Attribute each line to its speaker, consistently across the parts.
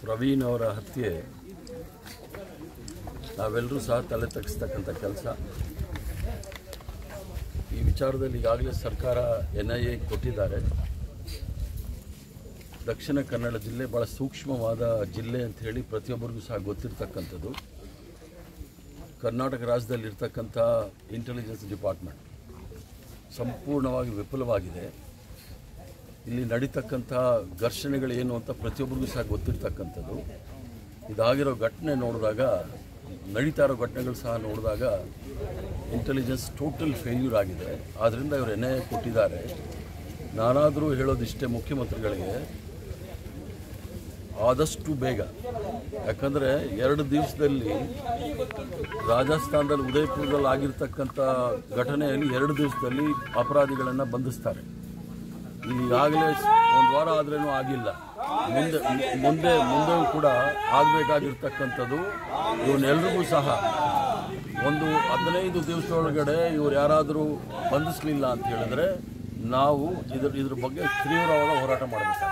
Speaker 1: ಪ್ರವೀಣ್ ಅವರ ಹತ್ಯೆ ನಾವೆಲ್ಲರೂ ಸಹ ತಲೆ ತಗ್ಗಿಸ್ತಕ್ಕಂಥ ಕೆಲಸ ಈ ವಿಚಾರದಲ್ಲಿ ಈಗಾಗಲೇ ಸರ್ಕಾರ ಎನ್ ಐ ಎ ಕೊಟ್ಟಿದ್ದಾರೆ ದಕ್ಷಿಣ ಕನ್ನಡ ಜಿಲ್ಲೆ ಭಾಳ ಸೂಕ್ಷ್ಮವಾದ ಜಿಲ್ಲೆ ಅಂತ ಹೇಳಿ ಪ್ರತಿಯೊಬ್ಬರಿಗೂ ಸಹ ಗೊತ್ತಿರ್ತಕ್ಕಂಥದ್ದು ಕರ್ನಾಟಕ ರಾಜ್ಯದಲ್ಲಿ ಇರ್ತಕ್ಕಂಥ ಇಂಟೆಲಿಜೆನ್ಸ್ ಡಿಪಾರ್ಟ್ಮೆಂಟ್ ಸಂಪೂರ್ಣವಾಗಿ ವಿಫಲವಾಗಿದೆ ಇಲ್ಲಿ ನಡೀತಕ್ಕಂಥ ಘರ್ಷಣೆಗಳೇನು ಅಂತ ಪ್ರತಿಯೊಬ್ಬರಿಗೂ ಸಹ ಗೊತ್ತಿರ್ತಕ್ಕಂಥದ್ದು ಇದಾಗಿರೋ ಘಟನೆ ನೋಡಿದಾಗ ನಡೀತಾ ಇರೋ ಘಟನೆಗಳು ಸಹ ನೋಡಿದಾಗ ಇಂಟೆಲಿಜೆನ್ಸ್ ಟೋಟಲ್ ಫೇಲ್ಯೂರ್ ಆಗಿದೆ ಆದ್ದರಿಂದ ಇವರು ಎನ್ ಐ ಎ ಕೊಟ್ಟಿದ್ದಾರೆ ನಾನಾದರೂ ಹೇಳೋದಿಷ್ಟೇ ಮುಖ್ಯಮಂತ್ರಿಗಳಿಗೆ ಆದಷ್ಟು ಬೇಗ ಯಾಕಂದರೆ ಎರಡು ದಿವಸದಲ್ಲಿ ರಾಜಸ್ಥಾನದಲ್ಲಿ ಉದಯಪುರದಲ್ಲಿ ಆಗಿರ್ತಕ್ಕಂಥ ಘಟನೆಯಲ್ಲಿ ಎರಡು ದಿವಸದಲ್ಲಿ ಅಪರಾಧಿಗಳನ್ನು ಬಂಧಿಸ್ತಾರೆ ಈಗಾಗಲೇ ಒಂದು ವಾರ ಆದ್ರೇನು ಆಗಿಲ್ಲ ಮುಂದೆ ಮುಂದೆ ಮುಂದೆ ಕೂಡ ಆಗಬೇಕಾಗಿರ್ತಕ್ಕಂಥದ್ದು ಇವನ್ನೆಲ್ರಿಗೂ ಸಹ ಒಂದು ಹದಿನೈದು ದಿವಸದೊಳಗಡೆ ಇವ್ರು ಯಾರಾದರೂ ಬಂಧಿಸಲಿಲ್ಲ ಅಂತ ಹೇಳಿದ್ರೆ ನಾವು ಇದ್ರ ಇದ್ರ ಬಗ್ಗೆ ತೀವ್ರವಾದ ಹೋರಾಟ ಮಾಡಬೇಕು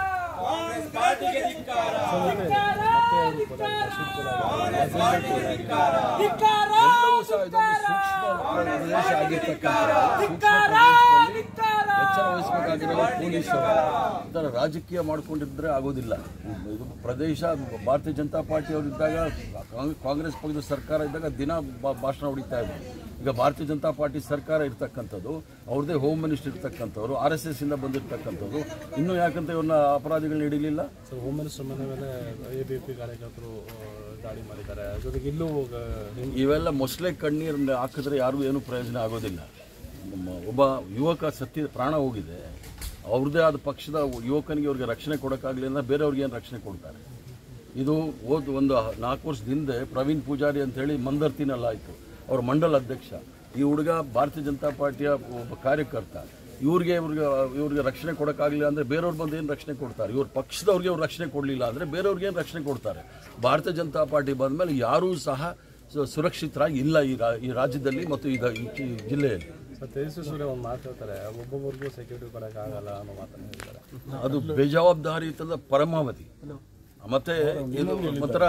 Speaker 1: ಎಲ್ಲವೂ ಸಹ ಇದೊಂದು ಸೂಕ್ಷ್ಮ ಪ್ರದೇಶ ಆಗಿರ್ತಕ್ಕಂಥ ಸೂಕ್ಷ್ಮ ಪ್ರದೇಶದಲ್ಲಿ ಎಚ್ಚರ ವಹಿಸಬೇಕಾಗಿರೋ ಪೊಲೀಸರು ಇದರ ರಾಜಕೀಯ ಮಾಡ್ಕೊಂಡಿದ್ರೆ ಆಗೋದಿಲ್ಲ ಇದು ಪ್ರದೇಶ ಭಾರತೀಯ ಜನತಾ ಪಾರ್ಟಿಯವರು ಇದ್ದಾಗ ಕಾಂಗ್- ಕಾಂಗ್ರೆಸ್ ಪಕ್ಷದ ಸರ್ಕಾರ ಇದ್ದಾಗ ದಿನ ಬಾ- ಭಾಷಣ ಹೊಡಿತಾ ಇದ್ರು ಈಗ ಭಾರತೀಯ ಜನತಾ ಪಾರ್ಟಿ ಸರ್ಕಾರ ಇರ್ತಕ್ಕಂಥದ್ದು ಅವ್ರದ್ದೇ ಹೋಮ್ ಮಿನಿಸ್ಟರ್ ಇರ್ತಕ್ಕಂಥವ್ರು ಆರ್ ಎಸ್ ಎಸ್ ಇಂದ ಬಂದಿರತಕ್ಕಂಥದ್ದು ಇನ್ನೂ ಯಾಕಂತ ಇವ್ರನ್ನ ಅಪರಾಧಿಗಳನ್ನ ಹಿಡಿಲಿಲ್ಲ
Speaker 2: ಸರ್ ಹೋಮ್ ಮಿನಿಸ್ಟರ್ ಮನೆ ಮೇಲೆ ಎ ಬಿ ಪಿ ಕಾರ್ಯಕರ್ತರು ಆ, ದಾಳಿ ಮಾಡಿದ್ದಾರೆ ಜೊತೆಗೆ ಇಲ್ಲೂ ಆ, ಹಿಂದ್-
Speaker 1: ಇವೆಲ್ಲ ಮೊಸಳೆ ಕಣ್ಣೀರನ್ನ ಹಾಕಿದ್ರೆ ಯಾರಿಗೂ ಏನೂ ಪ್ರಯೋಜನ ಆಗೋದಿಲ್ಲ ನಮ್ಮ ಒಬ್ಬ ಯುವಕ ಸತ್ಯ ಪ್ರಾಣ ಹೋಗಿದೆ ಅವ್ರದ್ದೇ ಆದ ಪಕ್ಷದ ಯುವಕನಿಗೆ ಅವ್ರಿಗೆ ರಕ್ಷಣೆ ಕೊಡೋಕ್ಕಾಗಲಿ ಅಂದ್ರೆ ಬೇರೆಯವ್ರಿಗೆ ಏನು ರಕ್ಷಣೆ ಕೊಡ್ತಾರೆ ಇದು ಹೋದ್ ಒಂದು ನಾಲ್ಕು ವರ್ಷದ ಹಿಂದೆ ಪ್ರವೀಣ್ ಪೂಜಾರಿ ಅಂತ ಹೇಳಿ ಮಂದರ್ತಿನಲ್ಲಿ ಆಯಿತು ಅವ್ರ ಮಂಡಲ ಅಧ್ಯಕ್ಷ ಈ ಹುಡುಗ ಭಾರತೀಯ ಜನತಾ ಪಾರ್ಟಿಯ ಒಬ್ಬ ಕಾರ್ಯಕರ್ತ ಇವ್ರಿಗೆ ಇವ್ರಿಗೆ ಇವ್ರಿಗೆ ರಕ್ಷಣೆ ಕೊಡೋಕ್ಕಾಗಲಿಲ್ಲ ಅಂದರೆ ಬೇರೆಯವ್ರು ಬಂದು ಏನು ರಕ್ಷಣೆ ಕೊಡ್ತಾರೆ ಇವ್ರ ಪಕ್ಷದವ್ರಿಗೆ ಅವ್ರು ರಕ್ಷಣೆ ಕೊಡಲಿಲ್ಲ ಅಂದರೆ ಬೇರೆಯವ್ರಿಗೆ ಏನು ರಕ್ಷಣೆ ಕೊಡ್ತಾರೆ ಭಾರತೀಯ ಜನತಾ ಪಾರ್ಟಿ ಬಂದ ಮೇಲೆ ಯಾರೂ ಸಹ ಸು- ಸುರಕ್ಷಿತರಾಗಿ ಇಲ್ಲ ಈ ರಾ- ಈ ರಾಜ್ಯದಲ್ಲಿ ಮತ್ತು ಈಗ ಈ ಈ ಜಿಲ್ಲೆಯಲ್ಲಿ
Speaker 2: ಸರ್ ತೇಜಸ್ವಿ ಸೂರ್ಯ ಒಂದು ಮಾತು ಹೇಳ್ತಾರೆ ಒಬ್ಬೊಬ್ಬರಿಗೂ ಸೆಕ್ಯೂರಿಟಿ ಕೊಡೋಕ್ಕಾಗಲ್ಲ ಅನ್ನೋ ಮಾತನ್ನು ಹೇಳ್ತಾರೆ
Speaker 1: ಅದು ಬೇಜವಾಬ್ದಾರಿತದ ಪರಮಾವಧಿ ಮತ್ತೆ ಇದು ಒಂಥರ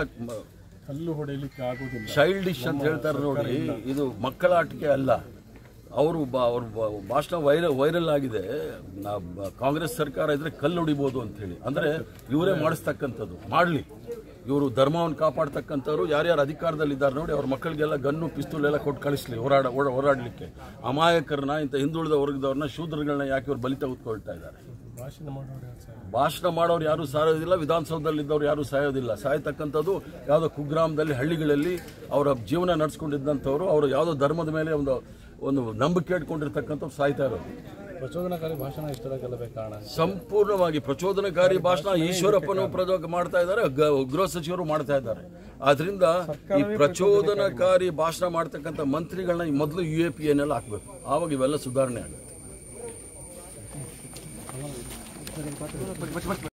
Speaker 2: ಕಲ್ಲು ಹೊಡೆಯಲಿಕ್ಕೆ ಆಗೋದಿಲ್ಲ
Speaker 1: ಚೈಲ್ಡಿಶ್ ಅಂತ ಹೇಳ್ತಾರೆ ನೋಡ್ರಿ ಇದು ಮಕ್ಕಳ ಆಟಿಕೆ ಅಲ್ಲ ಅವರು ಅವ್ರ ಭಾಷಣ ವೈರಲ್ ವೈರಲ್ ಆಗಿದೆ ನಾ- ಬ- ಕಾಂಗ್ರೆಸ್ ಸರ್ಕಾರ ಇದ್ರೆ ಕಲ್ಲು ಹೊಡಿಬೋದು ಅಂತ ಹೇಳಿ ಅಂದ್ರೆ ಇವರೇ ಮಾಡಿಸ್ತಕ್ಕಂಥದ್ದು ಮಾಡಲಿ ಇವರು ಧರ್ಮವನ್ನು ಕಾಪಾಡ್ತಕ್ಕಂಥವ್ರು ಯಾರ್ಯಾರು ಅಧಿಕಾರದಲ್ಲಿದ್ದಾರೆ ನೋಡಿ ಅವ್ರ ಮಕ್ಕಳಿಗೆಲ್ಲ ಗನ್ನು ಪಿಸ್ತೂಲ್ ಎಲ್ಲ ಕೊಟ್ಟು ಕಳಿಸ್ಲಿ ಹೋರಾಡ ಓಡ- ಹೋರಾಡ್ಲಿಕ್ಕೆ ಅಮಾಯಕರನ್ನ ಇಂಥ ಹಿಂದುಳಿದ ವರ್ಗದವ್ರನ್ನ ಶೂದ್ರಗಳನ್ನ ಯಾಕೆ ಇವ್ರು ಬಲಿ ತೆಗೆದುಕೊಳ್ತಾ ಇದ್ದಾರೆ
Speaker 2: ಭಾಷಣ ಮಾಡೋರು ಯಾರು ಸರ್
Speaker 1: ಭಾಷಣ ಮಾಡೋರು ಯಾರು ಸಾಯೋದಿಲ್ಲ ವಿಧಾನಸೌಧದಲ್ಲಿದ್ದವ್ರು ಯಾರು ಸಾಯೋದಿಲ್ಲ ಸಾಯತಕ್ಕಂಥದ್ದು ಯಾವುದೋ ಕುಗ್ರಾಮದಲ್ಲಿ ಹಳ್ಳಿಗಳಲ್ಲಿ ಅವರ ಜೀವನ ನಡೆಸ್ಕೊಂಡಿದ್ದಂಥವ್ರು ಅವರು ಯಾವುದೋ ಧರ್ಮದ ಮೇಲೆ ಒಂದು ಒಂದು ನಂಬಿಕೆ ಇಟ್ಕೊಂಡಿರ್ತಕ್ಕಂಥವ್ರು ಸಾಯ್ತಾ ಇರೋದು
Speaker 2: ಪ್ರಚೋದನಕಾರಿ ಭಾಷಣ ಇಷ್ಟೆಲ್ಲ ಗೆಲ್ಲಬೇಕು ಕಾರಣ
Speaker 1: ಸಂಪೂರ್ಣವಾಗಿ ಪ್ರಚೋದನಕಾರಿ ಭಾಷಣ ಈಶ್ವರಪ್ಪನು ಪ್ರಚೋಗ ಮಾಡ್ತಾ ಇದ್ದಾರೆ ಗ- ಗೃಹ ಸಚಿವರು ಮಾಡ್ತಾ ಇದ್ದಾರೆ ಆದ್ರಿಂದ ಈ ಪ್ರಚೋದನಕಾರಿ ಭಾಷಣ ಮಾಡ್ತಕ್ಕಂಥ ಮಂತ್ರಿಗಳನ್ನ ಮೊದಲು ಯು ಎ ಪಿ ಎನ್ನೆಲ್ಲ ಹಾಕ್ಬೇಕು ಆವಾಗ ಇವೆಲ್ಲ ಸುಧಾರಣೆ ಆಗುತ್ತೆ